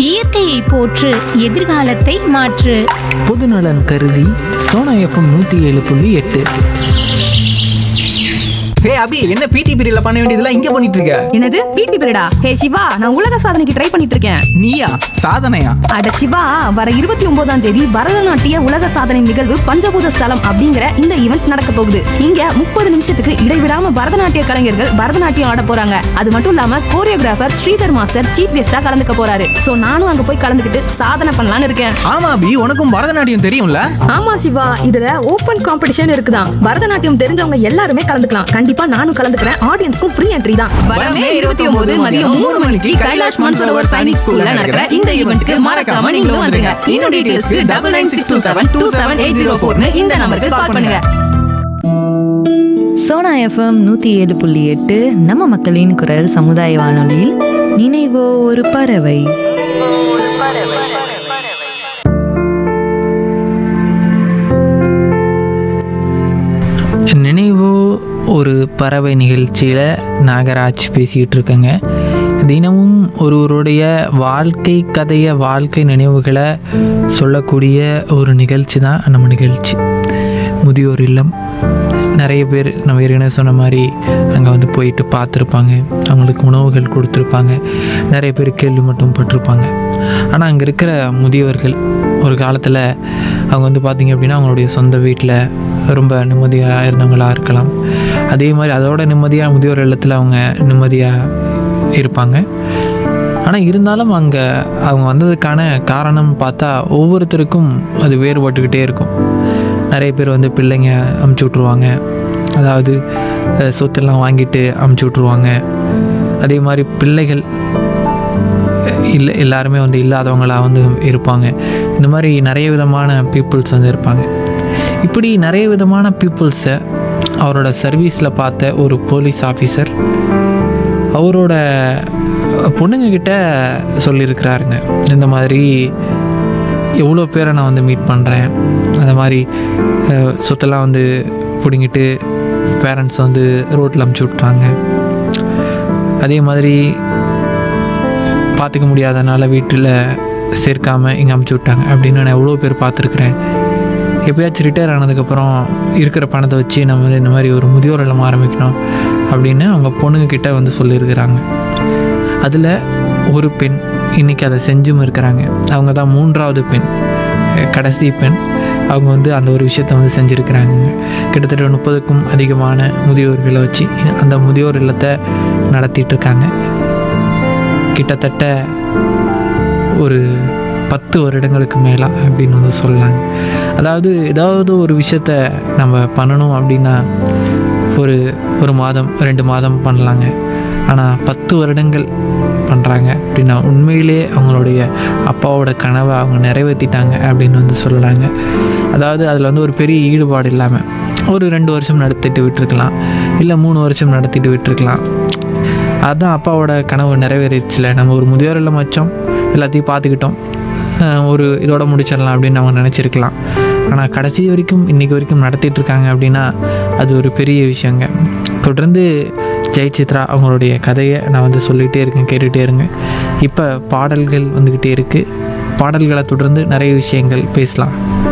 இயற்கையை போற்று எதிர்காலத்தை மாற்று பொதுநலன் கருதி சோனா எஃப்எம் நூற்றி ஏழு புள்ளி எட்டு ஹே அபி என்ன பிடி பீரியட்ல பண்ண வேண்டியதெல்லாம் இங்க பண்ணிட்டு இருக்க என்னது பிடி பீரியடா ஹே சிவா நான் உலக சாதனைக்கு ட்ரை பண்ணிட்டு இருக்கேன் நீயா சாதனையா அட சிவா வர இருபத்தி ஒன்பதாம் தேதி பரதநாட்டிய உலக சாதனை நிகழ்வு பஞ்சபூத ஸ்தலம் அப்படிங்கிற இந்த ஈவெண்ட் நடக்க போகுது இங்க முப்பது நிமிஷத்துக்கு இடைவிடாம பரதநாட்டிய கலைஞர்கள் பரதநாட்டியம் ஆட போறாங்க அது மட்டும் இல்லாம கோரியோகிராஃபர் ஸ்ரீதர் மாஸ்டர் சீஃப் கெஸ்டா கலந்துக்க போறாரு சோ நானும் அங்க போய் கலந்துக்கிட்டு சாதனை பண்ணலாம்னு இருக்கேன் ஆமா அபி உனக்கும் பரதநாட்டியம் தெரியும்ல ஆமா சிவா இதுல ஓபன் காம்படிஷன் இருக்குதான் பரதநாட்டியம் தெரிஞ்சவங்க எல்லாருமே கலந்துக்கலாம் கண்டிப்பா நானும் கலந்துக்கிறேன் ஆடியன்ஸ்க்கும் ஃப்ரீ என்ட்ரி தான் வரமே இருபத்தி ஒன்பது மதியம் மூணு மணிக்கு கைலாஷ் மான்சரோவர் சைனிக் ஸ்கூல்ல நடக்கிற இந்த ஈவெண்ட்க்கு மறக்காம நீங்களும் வந்துருங்க இன்னும் டீடைல்ஸ்க்கு double nine six two seven two seven eight zero ஃபோர்னு இந்த நம்பருக்கு கால் பண்ணுங்க சோனா எஃப்எம் நூற்றி ஏழு புள்ளி எட்டு நம்ம மக்களின் குரல் சமுதாய வானொலியில் நினைவோ ஒரு பறவை நினைவோ ஒரு பறவை நிகழ்ச்சியில் நாகராஜ் பேசிக்கிட்டு இருக்கேங்க தினமும் ஒருவருடைய வாழ்க்கை கதையை வாழ்க்கை நினைவுகளை சொல்லக்கூடிய ஒரு நிகழ்ச்சி தான் நம்ம நிகழ்ச்சி முதியோர் இல்லம் நிறைய பேர் நம்ம ஏற்கனவே சொன்ன மாதிரி அங்கே வந்து போயிட்டு பார்த்துருப்பாங்க அவங்களுக்கு உணவுகள் கொடுத்துருப்பாங்க நிறைய பேர் கேள்வி மட்டும் பட்டிருப்பாங்க ஆனால் அங்கே இருக்கிற முதியவர்கள் ஒரு காலத்தில் அவங்க வந்து பார்த்திங்க அப்படின்னா அவங்களுடைய சொந்த வீட்டில் ரொம்ப நிம்மதியாக இருந்தவங்களாக இருக்கலாம் அதே மாதிரி அதோட நிம்மதியாக முதியோர் இல்லத்தில் அவங்க நிம்மதியாக இருப்பாங்க ஆனால் இருந்தாலும் அங்கே அவங்க வந்ததுக்கான காரணம் பார்த்தா ஒவ்வொருத்தருக்கும் அது வேறுபட்டுக்கிட்டே இருக்கும் நிறைய பேர் வந்து பிள்ளைங்க அமுச்சு விட்ருவாங்க அதாவது அஹ், சொத்தெல்லாம் வாங்கிட்டு அமுச்சு விட்ருவாங்க அதே மாதிரி பிள்ளைகள் இல்லை எல்லாருமே வந்து இல்லாதவங்களா வந்து இருப்பாங்க இந்த மாதிரி நிறைய விதமான பீப்புள்ஸ் வந்து இருப்பாங்க இப்படி நிறைய விதமான பீப்புள்ஸை அவரோட சர்வீஸில் பார்த்த ஒரு போலீஸ் ஆஃபீஸர் அவரோட பொண்ணுங்க கிட்ட சொல்லியிருக்கிறாருங்க இந்த மாதிரி எவ்வளோ பேரை நான் வந்து மீட் பண்ணுறேன் அந்த மாதிரி அஹ், சொத்தெல்லாம் வந்து பிடுங்கிட்டு பேரண்ட்ஸ் வந்து ரோட்டில் அமுச்சு விட்றாங்க அதே மாதிரி பார்த்துக்க முடியாதனால வீட்டில் சேர்க்காம இங்கே அமுச்சு விட்டாங்க அப்படின்னு நான் எவ்வளோ பேர் பார்த்துருக்குறேன் எப்பயாச்சும் ரிட்டையர் ஆனதுக்கப்புறம் இருக்கிற பணத்தை வச்சு நம்ம வந்து இந்த மாதிரி ஒரு முதியோர் இல்லம் ஆரம்பிக்கணும் அப்படின்னு அவங்க பொண்ணுங்க கிட்ட வந்து சொல்லியிருக்கிறாங்க அதில் ஒரு பெண் இன்றைக்கி அதை செஞ்சும் இருக்கிறாங்க அவங்க தான் மூன்றாவது பெண் அஹ் கடைசி பெண் அவங்க வந்து அந்த ஒரு விஷயத்தை வந்து செஞ்சுருக்கிறாங்க கிட்டத்தட்ட முப்பதுக்கும் அதிகமான முதியோர்களை வச்சு அந்த முதியோர் இல்லத்தை நடத்திட்டு இருக்காங்க கிட்டத்தட்ட ஒரு பத்து வருடங்களுக்கு மேலே அப்படின்னு வந்து சொல்லலாங்க அதாவது ஏதாவது ஒரு விஷயத்த நம்ம பண்ணணும் அப்படின்னா ஒரு ஒரு மாதம் ரெண்டு மாதம் பண்ணலாங்க ஆனால் பத்து வருடங்கள் பண்ணுறாங்க அப்படின்னா உண்மையிலே அவங்களுடைய அப்பாவோட கனவை அவங்க நிறைவேற்றிட்டாங்க அப்படின்னு வந்து சொல்லலாங்க அதாவது அதில் வந்து ஒரு பெரிய ஈடுபாடு இல்லாமல் ஒரு ரெண்டு வருஷம் நடத்திட்டு விட்டுருக்கலாம் இல்லை மூணு வருஷம் நடத்திட்டு விட்டுருக்கலாம் அதுதான் அப்பாவோட கனவு நிறைவேறிச்சுல நம்ம ஒரு முதியோர் இல்லம் வச்சோம் எல்லாத்தையும் பார்த்துக்கிட்டோம் அஹ் ஒரு இதோட முடிச்சிடலாம் அப்படின்னு அவங்க நினச்சிருக்கலாம் ஆனால் கடைசி வரைக்கும் இன்றைக்கி வரைக்கும் நடத்திட்டு இருக்காங்க அப்படின்னா அது ஒரு பெரிய விஷயங்க தொடர்ந்து ஜெய் சித்ரா அவங்களுடைய கதையை நான் வந்து சொல்லிகிட்டே இருக்கேன் கேட்டுகிட்டே இருங்க இப்போ பாடல்கள் வந்துக்கிட்டே இருக்குது பாடல்களை தொடர்ந்து நிறைய விஷயங்கள் பேசலாம்